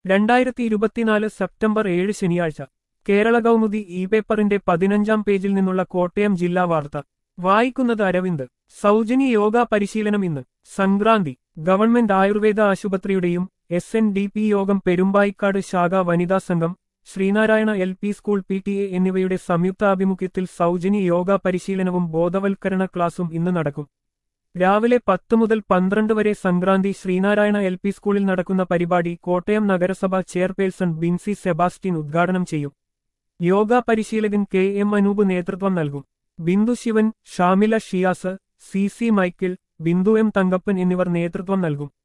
രണ്ടായിരത്തി ഇരുപത്തിനാല് സെപ്റ്റംബർ ഏഴ് ശനിയാഴ്ച കേരള കൗമുദി ഇ പേപ്പറിന്റെ പതിനഞ്ചാം പേജിൽ നിന്നുള്ള കോട്ടയം ജില്ലാ വാർത്ത വായിക്കുന്നത് അരവിന്ദ് സൗജന്യ യോഗ പരിശീലനം ഇന്ന് സംക്രാന്തി ഗവൺമെന്റ് ആയുർവേദ ആശുപത്രിയുടെയും എസ് എൻ ഡി പി യോഗം പെരുമ്പായിക്കാട് ശാഖ വനിതാ സംഘം Sreenarayana L P school P T A എന്നിവയുടെ സംയുക്താഭിമുഖ്യത്തിൽ സൗജന്യ യോഗ പരിശീലനവും ബോധവൽക്കരണ ക്ലാസും ഇന്ന് നടക്കും രാവിലെ പത്ത് മുതൽ പന്ത്രണ്ട് വരെ സംക്രാന്തി ശ്രീനാരായണ എൽ പി സ്കൂളിൽ നടക്കുന്ന പരിപാടി കോട്ടയം നഗരസഭ ചെയർപേഴ്സൺ ബിൻസി സെബാസ്റ്റ്യൻ ഉദ്ഘാടനം ചെയ്യും യോഗ പരിശീലകൻ കെ എം അനൂപ് നേതൃത്വം നൽകും Bindu Sivan Shamila Shiyas C C Michael Bindu M Thankappan എന്നിവർ നേതൃത്വം നൽകും